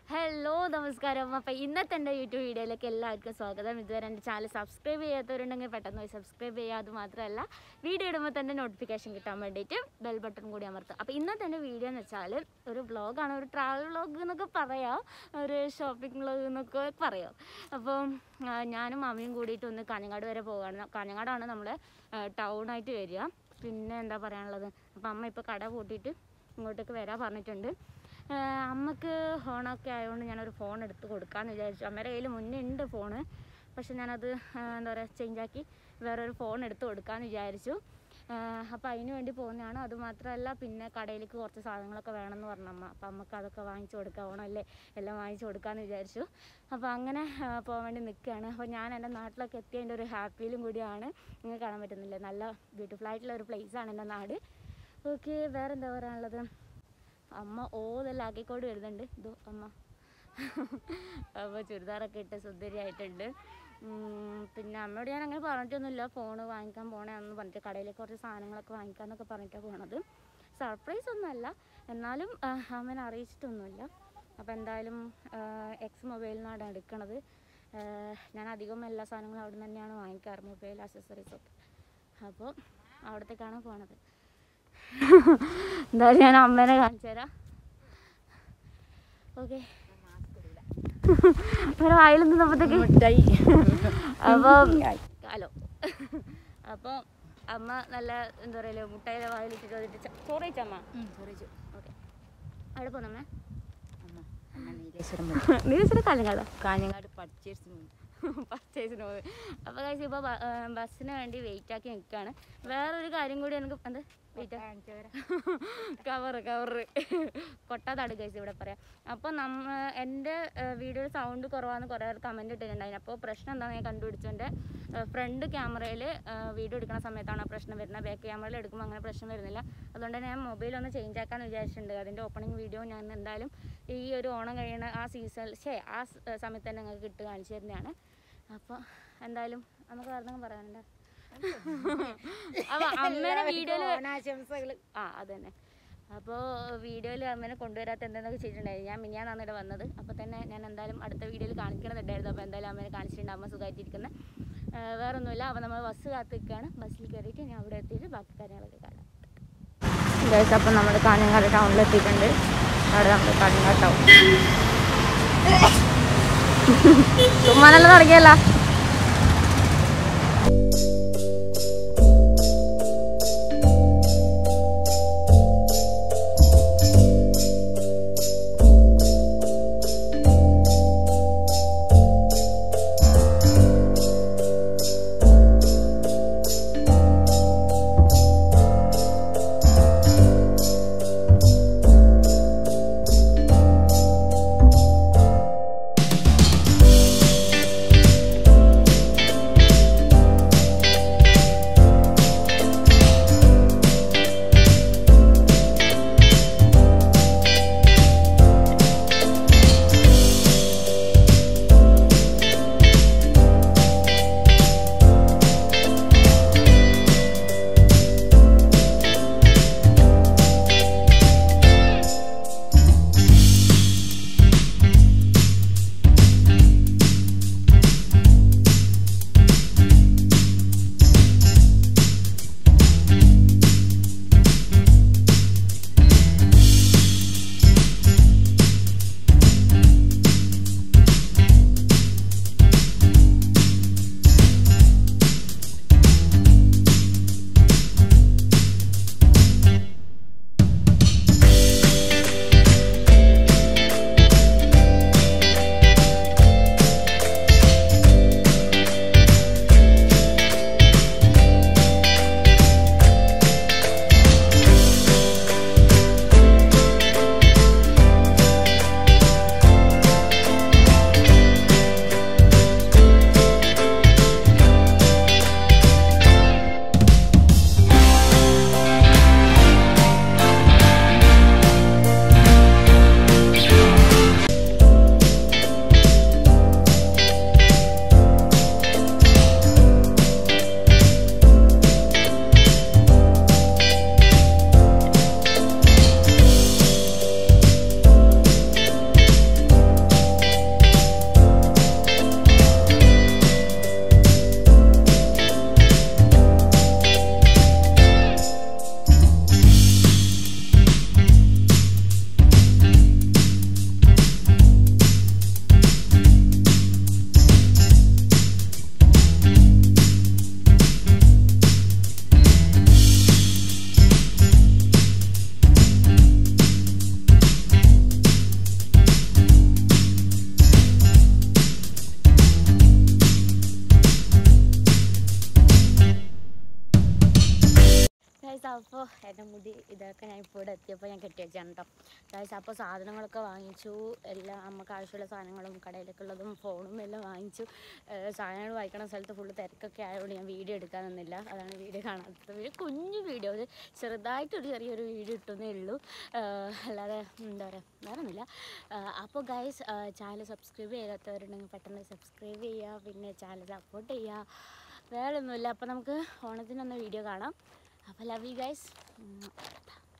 hello നമസ്കാരം അപ്പോൾ ഇന്നത്തെ എൻ്റെ യൂട്യൂബ് വീഡിയോയിലേക്ക് എല്ലാവർക്കും സ്വാഗതം ഇതുവരെ എൻ്റെ ചാനൽ സബ്സ്ക്രൈബ് ചെയ്യാത്തവരുണ്ടെങ്കിൽ പെട്ടെന്ന് പോയി സബ്സ്ക്രൈബ് ചെയ്യുക അത് മാത്രമല്ല വീഡിയോ ഇടുമ്പോൾ തന്നെ നോട്ടിഫിക്കേഷൻ കിട്ടാൻ വേണ്ടിയിട്ട് ബെൽ ബട്ടൺ കൂടി അമർത്തുക അപ്പോൾ ഇന്നത്തെ എൻ്റെ വീഡിയോ എന്ന് വെച്ചാൽ ഒരു വ്ളോഗാണ് ഒരു ട്രാവൽ വ്ളോഗ് എന്നൊക്കെ പറയാം ഒരു ഷോപ്പിംഗ് വ്ളോഗ് എന്നൊക്കെ പറയാം അപ്പം ആ, ഞാനും മമ്മിയും കൂടിയിട്ട് ഒന്ന് കാഞ്ഞങ്ങാട് വരെ പോവുകയാണ് കാഞ്ഞങ്ങാടാണ് നമ്മൾ ടൗണായിട്ട് വരിക പിന്നെ എന്താ പറയാനുള്ളത് അപ്പം അമ്മ ഇപ്പോൾ കട പൂട്ടിയിട്ട് ഇങ്ങോട്ടേക്ക് വരാൻ പറഞ്ഞിട്ടുണ്ട് ആഹ് അമ്മക്ക് ഫോണൊക്കെ ആയതുകൊണ്ട് ഞാനൊരു ഫോൺ എടുത്ത് കൊടുക്കാമെന്ന് വിചാരിച്ചു അമ്മയുടെ കയ്യിൽ മുന്നേ ഉണ്ട് ഫോണ് പക്ഷെ ഞാനത് ആഹ് എന്താ പറയുക ചേഞ്ചാക്കി വേറൊരു ഫോൺ എടുത്ത് കൊടുക്കാമെന്ന് വിചാരിച്ചു അപ്പോൾ അതിന് വേണ്ടി പോകുന്നതാണ് അതുമാത്രമല്ല പിന്നെ കടയിലേക്ക് കുറച്ച് സാധനങ്ങളൊക്കെ വേണമെന്ന് പറഞ്ഞു അമ്മ അപ്പോൾ അമ്മക്ക് അതൊക്കെ വാങ്ങിച്ചു കൊടുക്കാം ഓണമല്ലേ എല്ലാം വാങ്ങിച്ചു കൊടുക്കാമെന്ന് വിചാരിച്ചു അപ്പോൾ അങ്ങനെ ആഹ് പോകാൻ വേണ്ടി നിൽക്കുകയാണ് അപ്പോൾ ഞാൻ എൻ്റെ നാട്ടിലൊക്കെ എത്തിയതിൻ്റെ ഒരു ഹാപ്പിയിലും കൂടിയാണ് നിങ്ങൾക്ക് കാണാൻ പറ്റുന്നില്ലേ നല്ല ബ്യൂട്ടിഫുൾ ആയിട്ടുള്ള ഒരു place ആണ് എൻ്റെ നാട് ഓക്കെ വേറെ എന്താ പറയാനുള്ളത് അമ്മ ഓതെല്ലാം ആക്കിക്കൊണ്ട് വരുന്നുണ്ട് ഇതോ അമ്മ അപ്പോൾ ചുരിദാറൊക്കെ ഇട്ട് സുന്ദരിയായിട്ടുണ്ട് ഉം, പിന്നെ അമ്മയോട് ഞാൻ അങ്ങനെ പറഞ്ഞിട്ടൊന്നുമില്ല ഫോണ് വാങ്ങിക്കാൻ പോണേന്ന് പറഞ്ഞിട്ട് കടയിലേക്ക് കുറച്ച് സാധനങ്ങളൊക്കെ വാങ്ങിക്കാന്നൊക്കെ പറഞ്ഞിട്ടാണ് പോണത് സർപ്രൈസ് ഒന്നുമല്ല എന്നാലും ആ, അമ്മനെ അറിയിച്ചിട്ടൊന്നുമില്ല അപ്പോൾ എന്തായാലും എക്സ് മൊബൈലിൽ നിന്നാണ് എടുക്കണത് ആ, ഞാൻ അധികം എല്ലാ സാധനങ്ങളും അവിടെ നിന്ന് തന്നെയാണ് വാങ്ങിക്കാറ് മൊബൈൽ അക്സസറീസ് ഒക്കെ അപ്പോൾ അവിടത്തേക്കാണ് പോണത് എന്തായാലും ഞാൻ അമ്മേനെ കാണിച്ചു തരാം ഓക്കെ ഒരു വായിൽ നിന്നപ്പോഴത്തേക്ക് മിഠായി അപ്പോൾ ഹലോ അപ്പോൾ അമ്മ നല്ല എന്താ പറയുക മുട്ടായിലെ വായിലിട്ടിട്ട് വന്നിട്ട് ച- ചോറ് കഴിച്ചമ്മ ഓക്കെ അവിടെ പോന്നമ്മ അമ്മ അമ്മ നീലേശ്വരം നീ വെച്ചിട്ട് കാലങ്ങാടാ കാഞ്ഞങ്ങാട് പർച്ചേസിന് പർച്ചേസിന് പോയി അപ്പോൾ കഴിച്ച് ഇപ്പോൾ ബസ്സിന് വേണ്ടി വെയിറ്റ് ആക്കി നിൽക്കുകയാണ് വേറൊരു കാര്യം കൂടി എനിക്ക് എന്ത് വെയിറ്റ് കവറ് കവറ് കൊട്ടാതാണ് കഴിച്ച് ഇവിടെ പറയാം അപ്പോൾ നമ്മ എൻ്റെ വീഡിയോയിൽ സൗണ്ട് കുറവാന്ന് കുറേ പേർ കമൻറ്റ് ഇട്ടിട്ടുണ്ടായിരുന്നു അപ്പോൾ പ്രശ്നം എന്താണെന്ന് ഞാൻ കണ്ടുപിടിച്ചു എൻ്റെ ഫ്രണ്ട് ക്യാമറയിൽ വീഡിയോ എടുക്കുന്ന സമയത്താണ് ആ പ്രശ്നം വരുന്നത് ബാക്ക് ക്യാമറയിൽ എടുക്കുമ്പോൾ അങ്ങനെ പ്രശ്നം വരുന്നില്ല അതുകൊണ്ട് തന്നെ ഞാൻ മൊബൈൽ ഒന്ന് ചേഞ്ച് ആക്കാമെന്ന് വിചാരിച്ചിട്ടുണ്ട് അതിൻ്റെ ഓപ്പണിംഗ് വീഡിയോ ഞാൻ എന്തായാലും ഈ ഒരു ഓണം കഴിയുന്ന ആ സീസൺ ഷേ ആ സ് സമയത്ത് തന്നെ നിങ്ങൾക്ക് ഇട്ട് കാണിച്ചു തരുന്നതാണ് അപ്പോൾ എന്തായാലും നമുക്ക് വേറെ പറയാനുണ്ട് അപ്പോൾ അമ്മേനെ വീഡിയോയിൽ ഓണാശംസകൾ ആ അത് തന്നെ അപ്പോൾ വീഡിയോയിൽ അമ്മേനെ കൊണ്ടുവരാത്ത എന്തെന്നൊക്കെ ചെയ്തിട്ടുണ്ടായിരുന്നു ഞാൻ മിനിയാൻ ഇവിടെ വന്നത് അപ്പോൾ തന്നെ ഞാൻ എന്തായാലും അടുത്ത വീഡിയോയിൽ കാണിക്കണമെന്നുണ്ടായിരുന്നു അപ്പോൾ എന്തായാലും അമ്മേനെ കാണിച്ചിട്ടുണ്ട് അമ്മ സുഖമായിട്ടിരിക്കുന്നത് വേറെ ഒന്നുമില്ല അപ്പോൾ നമ്മൾ ബസ് കാത്ത് നിൽക്കുകയാണ് ബസ്സിൽ കയറിയിട്ട് ഞാൻ അവിടെ എത്തിയിട്ട് ബാക്കി കാര്യങ്ങളൊക്കെ കാണാം ഗൈസ് അപ്പോൾ നമ്മൾ കാഞ്ഞങ്ങാട് ടൗണിൽ എത്തിയിട്ടുണ്ട് അവിടെ നമ്മൾ കാഞ്ഞങ്ങാട് ടൗൺ ചുമ്മാ നല്ല തുടങ്ങിയല്ല അപ്പോൾ എൻ്റെ മുടി ഇതൊക്കെ ഞാൻ ഇപ്പോൾ ഇവിടെ എത്തിയപ്പോൾ ഞാൻ കെട്ടി വെച്ചാണ് കേട്ടോ ഗൈസ് അപ്പോൾ സാധനങ്ങളൊക്കെ വാങ്ങിച്ചു എല്ലാം നമുക്ക് ആവശ്യമുള്ള സാധനങ്ങളും കടയിലൊക്കെ ഉള്ളതും ഫോണും എല്ലാം വാങ്ങിച്ചു ഏഹ് സാധനങ്ങൾ വാങ്ങിക്കണ സ്ഥലത്ത് ഫുള്ള് തിരക്കൊക്കെ ആയതുകൊണ്ട് ഞാൻ വീഡിയോ എടുക്കാൻ നിന്നില്ല അതാണ് വീഡിയോ കാണാത്തത് ഒരു കുഞ്ഞു വീഡിയോ ഒരു ചെറുതായിട്ടൊരു ചെറിയൊരു വീഡിയോ ഇട്ടെന്നേ ഉള്ളൂ ഏഹ് അല്ലാതെ എന്താ പറയുക വേറെ ഒന്നുമില്ല അപ്പോൾ ഗൈസ് ചാനൽ സബ്സ്ക്രൈബ് ചെയ്യാത്തവരുണ്ടെങ്കിൽ പെട്ടെന്ന് സബ്സ്ക്രൈബ് ചെയ്യുക പിന്നെ ചാനൽ സപ്പോർട്ട് ചെയ്യുക വേറെ ഒന്നുമില്ല അപ്പോൾ നമുക്ക് ഓണത്തിനൊന്ന് വീഡിയോ കാണാം അപ്പോൾ ലവ് യു ഗൈസ്